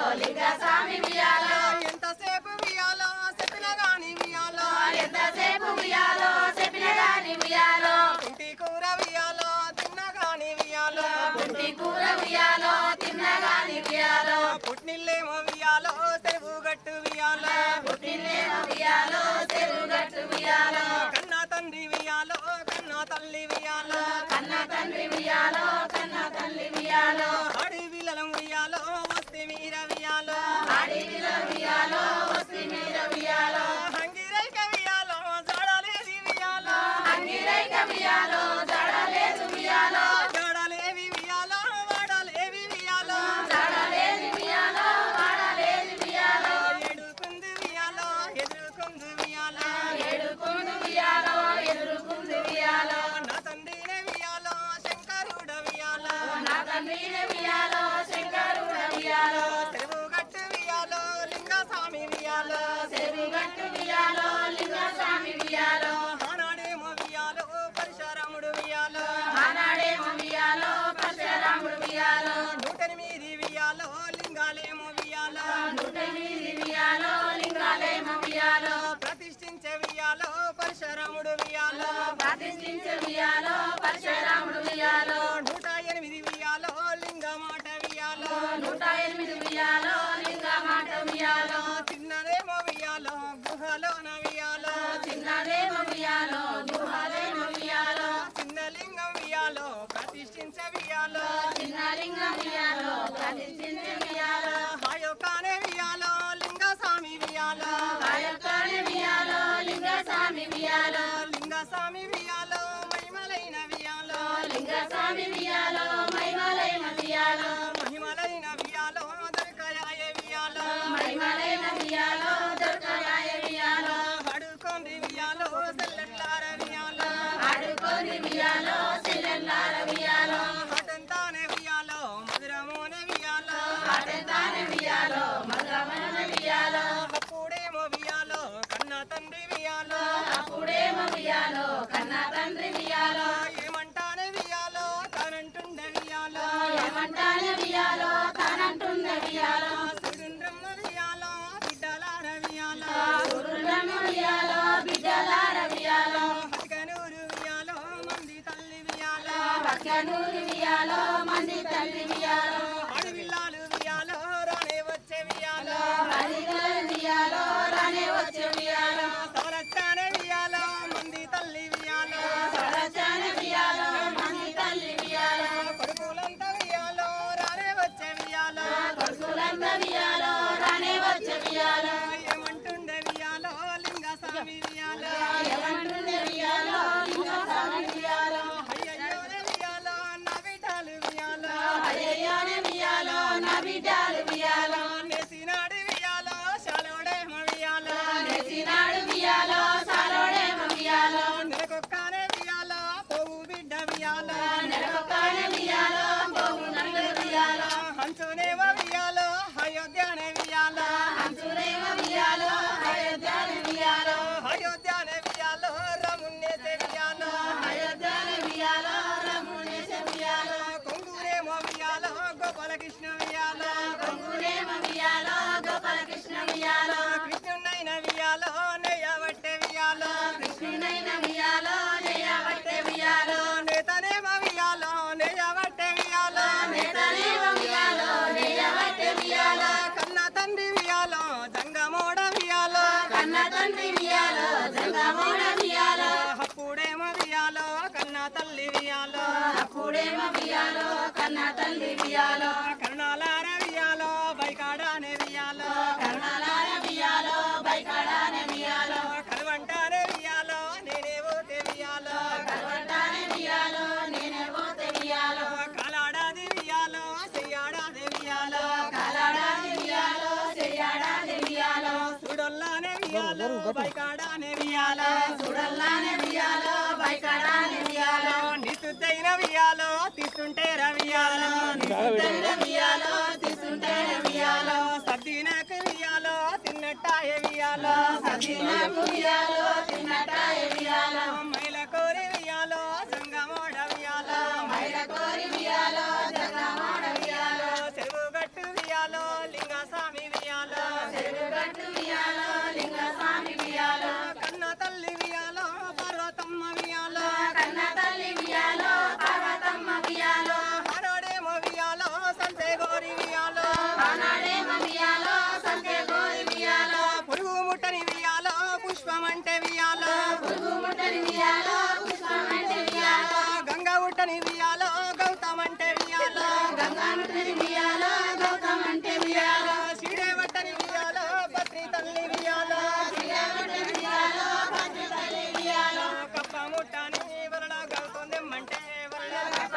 లింగస్వామి వియాలో ఎంతసేపు వియాలో చెప్పిన గాని వియాలో ఎంతసేపు వియాలో చెప్పిన గాని వియాలో ఇంటి కూర వియాలో తిన్న గాని వియాలో పుట్టి కూర వియాలో తిన్న గాని వియాలో పుట్టిల్లేమో వియాలో చెరువు గట్టు వియాలో పుట్టినేమో వియాలో చెరువు గట్టు వియాలో కన్న తండ్రి వియాలో కన్న తల్లి వియాలో కన్న తండ్రి వియాలో కన్న తల్లి వియాలో ఆడి విలలం వియాలో వస్తే మీర వియాలో అడవిలో వియాలో వస్తి మీద వియాలో హంగిరైక వియాలో జడలేది వియాలో అంగిరైక వియాలో జడలేదు వియాలో జడలేవి వియాలో వాడలేవి వియాలో జడలేదు వియాలో వాడలేదు వియాలో ఎడుకుంది వియాలో ఎదురుకుంది వియాలో ఏడుకుందు వియాలో ఎదురుకుందు వియాలో నా తండ్రినే వియాలో శంకరుడ వియాలో నా తండ్రిని వియాలో శంకరుడ వియాలో చెరువు గట్టు వియాలో లింగస్వామి వియాలో చెరువు గట్టు వియాలో లింగస్వామి వియాలో ఆనాడేమో వియాలో పరశురాముడు వియాలో ఆనాడేమో వియాలో పరశురాముడు వియాలో నూటెనిమిది వియాలో లింగాలేమో వియాలో నూట ఎనిమిది వియాలో లింగాలేమో వియాలో ప్రతిష్ఠించే వియాలో పరశురాముడు వియాలో ప్రతిష్ఠించే వియాలో పరశురాముడు వియాలో నూట ఎనిమిది వియాలో లింగమాట వియాలో నూట ఎనిమిది వియాలో లింగ మాట వియాలో చిన్నదేమో వియాలో గుహలోన వియాలో చిన్నదేమో వియాలో గుహలేమో వియాలో చిన్న లింగం వియాలో ప్రతిష్ఠించే వియాలో చిన్న లింగం వియాలో ప్రతిష్ఠించే వియాలో హాయోకానే వియాలో లింగస్వామి వియాలో ఆయొక్కనే వియాలో లింగస్వామి వియాలో లింగస్వామి వియాలో మహిమలైన వియాలో లింగస్వామి వియాలో మహిమలైన వియాలో మహిమలైన వియాలో దొరకయాయ వియాలో మహిమలైన వియాలో దొరకరాయ వియాలో అడుకొంది వియాలో సెల్లెల్లార వియాలో ఆడుకొని వియాలో చెల్లెల్లార వియాలో హఠంతానే వియాలో మధురమోనే వియాలో ఆటంతానే వియాలో మధురమైన వియాలో అప్పుడేమో వియాలో కన్న తండ్రి వియాలో అప్పుడేమో వియాలో కన్నా తండ్రి వియాలో ఏమంటానే వియాలో తనంటుండే వియాలో ఏమంటానే వియాలో తానంటున్న వియాలో సుడుండ్రమ్మ వియాలో బిడ్డలార వియాలో సూర్యుడమ్మ వియాలో బిడ్డలార వియాలో హతికనూరు వియాలో మంది తల్లి వియాలో పక్కనూరు వియాలో మంది తల్లి వియాలో అడవిల్లాలు వియాలో రానే వచ్చే వియాలో అదిగలు వియాలో రానే వచ్చే వియాలో సవరచ్చానే వియాలో మంది తల్లి వియాలో సరచన వియాలో మంది తల్లి వియాలో కొడుకులంతా వియాలో రానే వచ్చే వియాలో కొడుకులంత వియాలో రానే వచ్చే వియాలో ఏమంటుండే వియాలో లింగస్వామి వియాలో ఏమంటుండే వియాలో ఇంకా స్వామి వియాలో అయ్యయ్యోనే వియాలో నా బిడ్డలు వియాలో అయ్యయ్యోనే వియాలో నా బిడ్డలు వియాలో నెసినాడు వియాలో శాలోడేమో వియాలో నెసినాడు వియాలో సాలోడేమో వియాలో నెలకొక్కనే వియాలో పోవు బిడ్డ వియాలో నెలకొక్కనే వియాలో బహు నందులు వియాలో హంచునేమో వియాలో అయోధ్యనే వియాలో అంచురేమ వియాలో అయోధ్యని వియాలో అయోధ్యనే వియాలో రమున్నేసే వియాలో అయోధ్యని వియాలో రమునేశ వియాలో కొంగునేమో వియాలో గోపాలకృష్ణ వియాలో కొంగునేమ వియాలో గోపాలకృష్ణ వియాలో కృష్ణునైన వియాలో నెయ్యబట్టే వియాలో కృష్ణునైన వియాలో నేయబట్టే వియాలో నేతనేమో వియాలో నెయ్యబట్టే వియాలో నేతనేమ వియాలో నేయబట్టే వియాలో కన్న తండ్రి వియాలో జంగమోడ వియాలో కన్న తండ్రి వియాలో జంగమోడ వియాలో అప్పుడేమో వియాలో కన్న తల్లి వియాలో అప్పుడేమో వియాలో కన్న తల్లి వియాలో కరుణాలార వియాలో బైకాడానే వియాలో కరుణాలార వియాలో బైకాడానే వియాలో కలవంటానే వియాలో నేనే ఓతే వియాలో కలవటానే వియాలో నేనే పోతే వియాలో కాలాడాది వియాలో చెయ్యాడాది వియాలో కాలాడాది వియాలో చెయ్యాడాది వియాలో సుడొల్లానే వియాలో బైకాడానే వియాలో చూడల్లానే వియాలో బైకాడానే వియాలో నిశుద్ధైన వియాలో తీసుంటే రవియాలో నిశుద్ధైన వియాలో తీసుంటేనే వియాలో సద్దినకు వియాలో తిన్నట్టాయ వియాలో సతీనాకు వియాలో తిన్నటాయ వియాలో మైల కోరి వియాలో సంగమోడ వియాలో మైల కోరి వియాలో జగమాడ వియాలో చెరువు గట్టు వియాలో లింగ వియాలో గౌతమంటే వియాలో గంగామతిని వియాలో గౌతమ్ అంటే వియాలో సిడే వట్టని వియాలో పత్రి తల్లి వియాలో వియాలో భద్ర తల్లి వియాలో కప్ప ముట్టని వరల గౌతుందెమ్మంటే వరల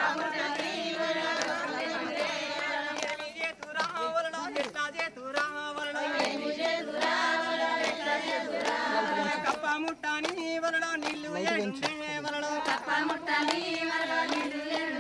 ఏమి చేతురా వరల ఎట్లా చేతురా వరల కప్ప ముట్టని వరల నీళ్లు ఏడుండే వరల ముట్టని వరలో నిండు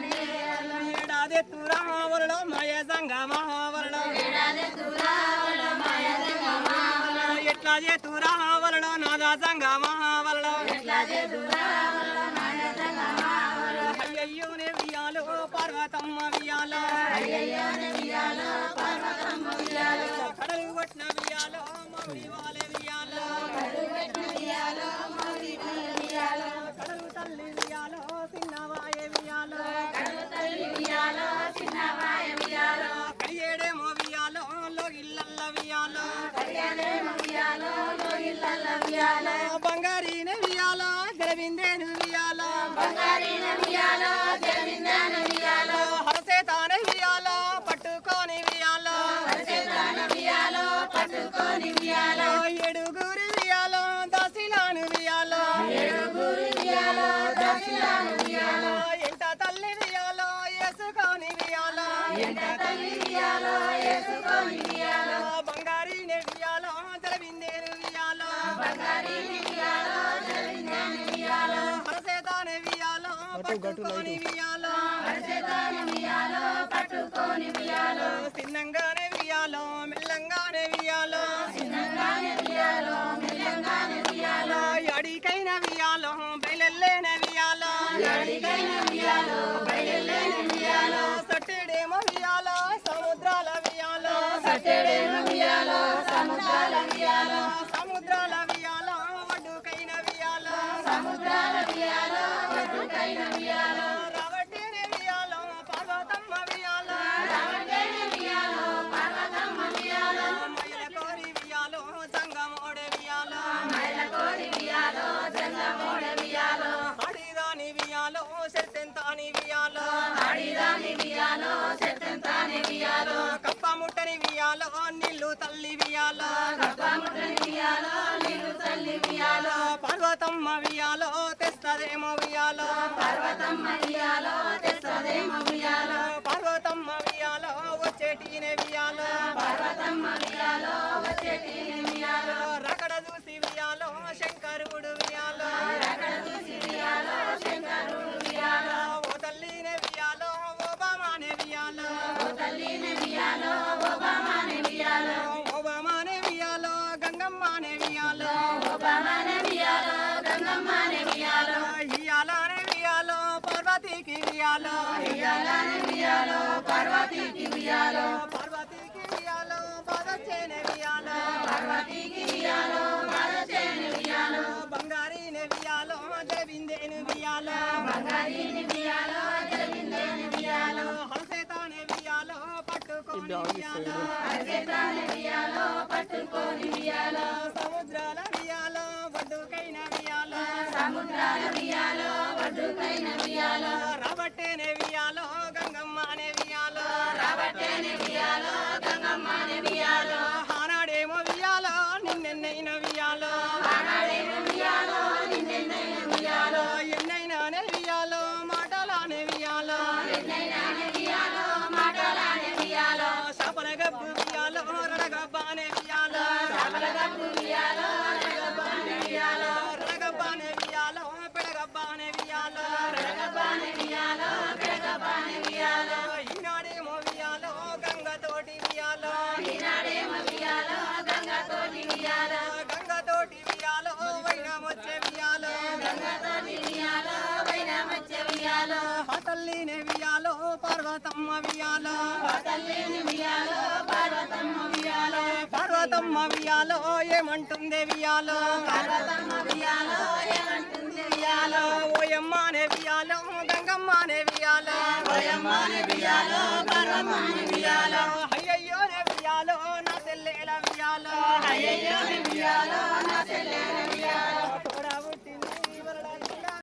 ఏడాది తురా వరల మాయ సంగమా వరల ఏడాది దూరావలో మాయ జగమావలో ఎట్లా చేతురా వరల నాదా సంగమా వరల ఎట్లాగే దూరావలో మాయ జగమావలో అయ్యయ్యోనే వియాలో పార్వతమ్మ వియాలో అయ్యయ్యోనే వియాలో పర్వతమ్మ వియాలో కడలు కొట్టిన వియాలో మౌడి వాలే వియాలో కరువెట్టిన వియాలో మౌరి వియాలో కడలు తల్లి వియాలో చిన్నవాయ వియాలో కరువు తల్లి వియాలో చిన్నవాయ వియాలో కడియేడేమో వియాలో లోగిల్లల్ల వియాలో కడియాలేమ వియాలో లోగిల్లల్ల వియాలో బంగారీన వియాలో జలవిందేను వియాలో బంగారీన వియాలో జలవిందాన వియాలో హరసేతానే వియాలో పట్టుకొని వియాలో పరిచేతాన వియాలో పట్టుకొని వియాలో ఏడుగురి వియాలో దశిలాను వియాలో ఏడుగురు వియాలో దక్షిణాను వియాలో ఎంట తల్లి వియాలో వేసుకొని వియాలో ఎంట తల్లి వియాలో వేసుకొని వియాలో బంగారీనే వియాలో జలవిందేను వియాలో బంగారీని వియాలో జలవిందాన వియాలో హరసేతానే వియాలో పట్టుకొని వియాలో పరిచేతాన వియాలో పట్టుకొని వియాలో చిన్నంగానే వియాలో మెల్లంగానే వియాలో చిన్నంగానే వియాలో మెల్లంగానే వియాలో అడికైన వియాలో బయలెల్లేన వియాలో ఎడికైన వియాలో బయలుదేరిన వియాలో సట్టెడేమో వియాలో సముద్రాల వియాలో సట్టెడేమ వియాలో సముద్రాల వియాలో సముద్రాల వియాలో వడ్డుకైన వియాలో సముద్రాల వియాలో ఒడ్డుకైన వియాలో రావటేనే వియాలో పార్వతమ్మ వియాలో రావటేన వియాలో పర్వతమ్మ వియాలో మైల కోరి వియాలో సంగమోడే వియాలో మైలకోడి వియాలో జంగమోడ వియాలో అడిదాని వియాలో శర్తెంతాని వియాలో ఆడిదాని వియాలో చెత్తంతాని వియాలో కప్ప ముట్టని వియాలో నీళ్ళు తల్లి వియాలో కప్పముట్టని వియాలో నీరు తల్లి వియాలో పార్వతమ్మ వియాలో తెస్తదేమో వియాలో పర్వతమ్మ వియాలో తెస్తదేమో వియాలో పార్వతమ్మ వియాలో వచ్చేటినే వియాలో పర్వతమ్మ వియాలో వచ్చేటి వియాలో రకడ చూసి వియాలో శంకరుడు వియాలో అక్కడ చూసి వియాలో శంకరుడు వియాలో ఓ తల్లినే వియాలో ఓ బామానే వియాలో ఓ తల్లిని వియాలో ఓబామాని వియాలో ఓ బామానే వియాలో గంగమ్మనే వియాలో ఓబామాని వియాలో గంగమ్మని వియాలో ఇయాలనే వియాలో పార్వతీకి వియాలో వియాలని వియాలో పార్వతీకి వియాలో పార్వతీకి వియాలో బాధచేనే వియాలో పార్వతీకి వియాలో బాలచేని వియాలో బంగారీనే వియాలో జలవిందేను వియాలో బంగారీని వియాలో జలవిందేని వియాలో హంసేతానే వియాలో పట్టుకొని వియాలో అర్చేతాని వియాలో పట్టుకొని వియాలో సముద్రాల వియాలో వడ్డుకైన వియాలో సముద్రాల వియాలో వడ్డుకైన వియాలో రాబట్టేనే వియాలో గంగమ్మనే వియాలో రాబట్టేని వియాలో గంగమ్మని వియాలో ఆనాడేమో వియాలో నిన్నెన్నైన వియాలో ఆనాడేమో వియాలో నిన్నెన్నైన వియాలో ఎన్నైనానే వియాలో మాటలానే వియాలో ఎన్నైనాని వియాలో మాటలాని వియాలో శాపల గబ్బు వియాలో రడగబ్బానే వియాలో సబల గప్పు వియాలో రగబాని వియాలో రడగబ్బానే వియాలో పెడగబ్బానే వియాలో రగబాని వియాలో పెడగబాని వియాలో ఈనాడేమో వియాలో గంగతోటి వియాలో ఈనాడేమో వియాలో గంగతోటి వియాలో గంగతోటి వియాలో వైనమొచ్చే వియాలో గంగతోటి వియాలో వైనమచ్చ వియాలో ఆ తల్లినే వియాలో పార్వతమ్మ వియాలో ఆ తల్లిని వియాలో పార్వతమ్మ వియాలో పార్వతమ్మ వియాలో ఏమంటుంది వియాలో పార్వతమ్మ వియాలో ఏమంటుంది వియాలో ఓయమ్మనే వియాలో గంగమ్మనే వియాలో ఓయమ్మని వియాలో పరమని వియాలో